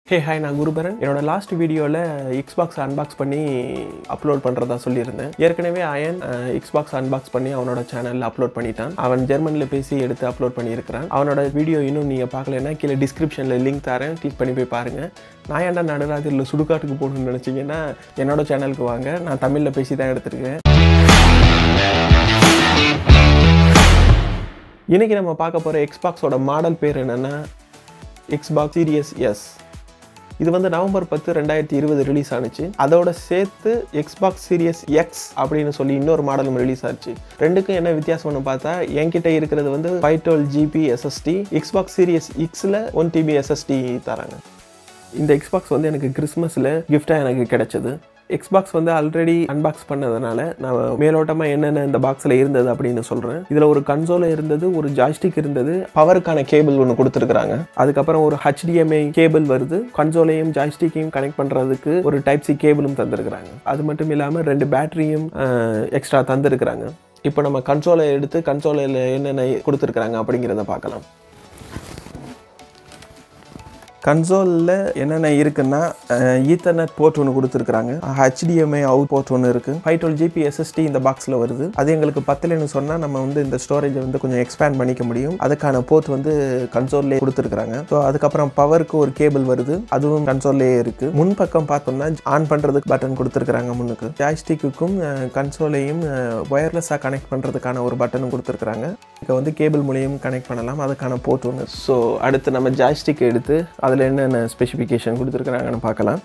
hey hi நான் குருபரன் என்னோட last வீடியோவில் எக்ஸ்பாக்ஸ் அன்பாக்ஸ் பண்ணி அப்லோட் பண்ணுறதா சொல்லியிருந்தேன் ஏற்கனவே அயன் எக்ஸ்பாக்ஸ் அன்பாக்ஸ் பண்ணி அவனோட சேனலில் அப்லோட் பண்ணிட்டான் அவன் ஜெர்மனில் பேசி எடுத்து அப்லோட் பண்ணியிருக்கிறான் அவனோட வீடியோ இன்னும் நீங்கள் பார்க்கலன்னா கீழே டிஸ்கிரிப்ஷனில் லிங்க் தரேன் கிளிக் பண்ணி போய் பாருங்கள் நான் ஏன்டா நடுராத்திரியில் சுடுகாட்டுக்கு போகணும்னு நினச்சிங்கன்னா என்னோட சேனலுக்கு வாங்க நான் தமிழில் பேசி தான் எடுத்திருக்கேன் இன்றைக்கி நம்ம பார்க்க போகிற எக்ஸ்பாக்ஸோட மாடல் பேர் என்னென்னா எக்ஸ்பாக்ஸ் சீரியஸ் எஸ் இது வந்து நவம்பர் பத்து ரெண்டாயிரத்தி இருபது ரிலீஸ் ஆனுச்சு அதோட சேர்த்து எக்ஸ்பாக்ஸ் சீரியஸ் எக்ஸ் அப்படின்னு சொல்லி இன்னொரு மாடலும் ரிலீஸ் ஆச்சு ரெண்டுக்கும் என்ன வித்தியாசம்னு பார்த்தா என்கிட்ட இருக்கிறது வந்து five twelve GB SSD Xbox series எக்ஸில் ஒன் டிபி எஸ்எஸ்டி தராங்க இந்த எக்ஸ்பாக்ஸ் வந்து எனக்கு கிறிஸ்மஸில் கிஃப்டாக எனக்கு கிடைச்சது எக்ஸ்பாக்ஸ் வந்து ஆல்ரெடி அன்பாக்ஸ் பண்ணதுனால நான் மேலோட்டமாக என்னென்ன இந்த பாக்ஸில் இருந்தது அப்படின்னு சொல்கிறேன் இதில் ஒரு கன்சோல் இருந்தது ஒரு ஜாய்ஸ்டிக் இருந்தது பவருக்கான கேபிள் ஒன்று கொடுத்துருக்குறாங்க அதுக்கப்புறம் ஒரு ஹெச்டிஎம்ஐ கேபிள் வருது கன்சோலையும் ஜாய்ஸ்டிக்கையும் கனெக்ட் பண்ணுறதுக்கு ஒரு டைப் சி கேபிளும் தந்திருக்கிறாங்க அது மட்டும் இல்லாமல் ரெண்டு பேட்டரியும் எக்ஸ்ட்ரா தந்திருக்கிறாங்க இப்போ நம்ம கன்சோலை எடுத்து கன்சோலையில் என்னென்ன கொடுத்துருக்குறாங்க அப்படிங்கிறத பார்க்கலாம் கன்சோலில் என்னென்ன இருக்குன்னா ஈத்தர்நெட் போர்ட் ஒன்று கொடுத்துருக்குறாங்க ஹெச்டிஎம்ஐ அவுட் போர்ட் ஒன்று இருக்குது ஃபைவ் டுவெல் ஜிபி எஸ்எஸ்டி இந்த பாக்ஸில் வருது அது எங்களுக்கு பத்தலைன்னு சொன்னால் நம்ம வந்து இந்த ஸ்டோரேஜை வந்து கொஞ்சம் எக்ஸ்பேண்ட் பண்ணிக்க முடியும் அதுக்கான போர்ட் வந்து கன்சோல்லே கொடுத்துருக்குறாங்க ஸோ அதுக்கப்புறம் பவருக்கு ஒரு கேபிள் வருது அதுவும் கன்சோல்லே இருக்குது முன் பக்கம் பார்த்தோம்னா ஆன் பண்ணுறதுக்கு பட்டன் கொடுத்துருக்குறாங்க முன்னுக்கு ஜாய்ஸ்டிக்குக்கும் கன்சோலையும் ஒயர்லெஸ்ஸாக கனெக்ட் பண்ணுறதுக்கான ஒரு பட்டனும் கொடுத்துருக்குறாங்க இங்கே வந்து கேபிள் மூலியம் கனெக்ட் பண்ணலாம் அதுக்கான போர்ட் ஒன்று ஸோ அடுத்து நம்ம ஜாய்ஸ்டிக் எடுத்து அதில் என்னென்ன ஸ்பெசிஃபிகேஷன் கொடுத்துருக்குறாங்கன்னு பார்க்கலாம்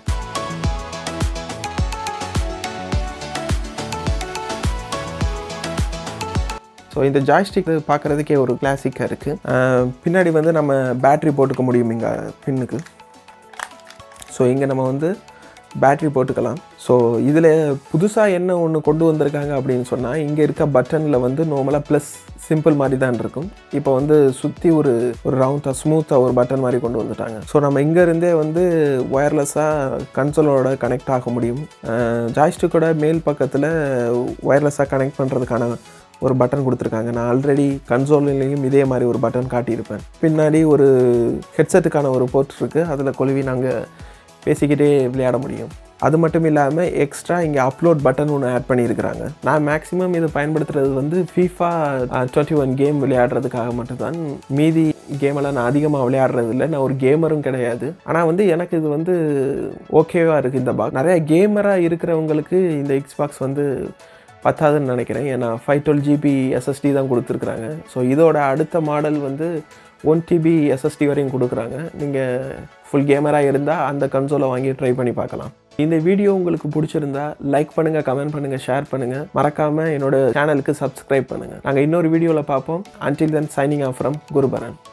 ஸோ இந்த ஜாய்ஸ்டிக் பார்க்குறதுக்கே ஒரு கிளாசிக்காக இருக்குது பின்னாடி வந்து நம்ம பேட்ரி போட்டுக்க முடியும் இங்கே பின்னுக்கு ஸோ இங்கே நம்ம வந்து பேட்ரி போட்டுக்கலாம் ஸோ இதில் புதுசாக என்ன ஒன்று கொண்டு வந்திருக்காங்க அப்படின்னு சொன்னால் இங்கே இருக்க பட்டனில் வந்து நார்மலாக ப்ளஸ் சிம்பிள் மாதிரி தான் இருக்கும் இப்போ வந்து சுற்றி ஒரு ஒரு ரவுண்டாக ஸ்மூத்தாக ஒரு பட்டன் மாதிரி கொண்டு வந்துட்டாங்க ஸோ நம்ம இங்கேருந்தே வந்து ஒயர்லெஸ்ஸாக கன்சோலோட கனெக்ட் ஆக முடியும் ஜாய்ஸ்டிக்கோட மேல் பக்கத்தில் ஒயர்லெஸ்ஸாக கனெக்ட் பண்ணுறதுக்கான ஒரு பட்டன் கொடுத்துருக்காங்க நான் ஆல்ரெடி கன்சோல்லையும் இதே மாதிரி ஒரு பட்டன் காட்டியிருப்பேன் பின்னாடி ஒரு ஹெட்செட்டுக்கான ஒரு போர்ட் இருக்குது அதில் கொழுவி நாங்கள் பேசிக்கிட்டே விளையாட முடியும் அது மட்டும் இல்லாமல் எக்ஸ்ட்ரா இங்கே அப்லோட் பட்டன் ஒன்று ஆட் பண்ணியிருக்கிறாங்க நான் மேக்ஸிமம் இது பயன்படுத்துறது வந்து ஃபீஃபா டுவெண்ட்டி ஒன் கேம் விளையாடுறதுக்காக மட்டும்தான் மீதி கேமெல்லாம் நான் அதிகமாக விளையாடுறது இல்லை நான் ஒரு கேமரும் கிடையாது ஆனால் வந்து எனக்கு இது வந்து ஓகேவாக இருக்குது இந்த பாக்ஸ் நிறைய கேமராக இருக்கிறவங்களுக்கு இந்த எக்ஸ்பாக்ஸ் வந்து பத்தாதுன்னு நினைக்கிறேன் ஏன்னா ஃபைவ் டுவெல் ஜிபி எஸ்எஸ்டி தான் கொடுத்துருக்குறாங்க ஸோ இதோட அடுத்த மாடல் வந்து ஒன் டிபி எஸ்எஸ்டி வரையும் கொடுக்குறாங்க நீங்கள் ஃபுல் கேமராக இருந்தால் அந்த கன்சோலை வாங்கி ட்ரை பண்ணி பார்க்கலாம் இந்த வீடியோ உங்களுக்கு பிடிச்சிருந்தா லைக் பண்ணுங்கள் கமெண்ட் பண்ணுங்கள் ஷேர் பண்ணுங்கள் மறக்காமல் என்னோட சேனலுக்கு சப்ஸ்கிரைப் பண்ணுங்கள் நாங்கள் இன்னொரு வீடியோவில் பார்ப்போம் until then signing off from Guruparan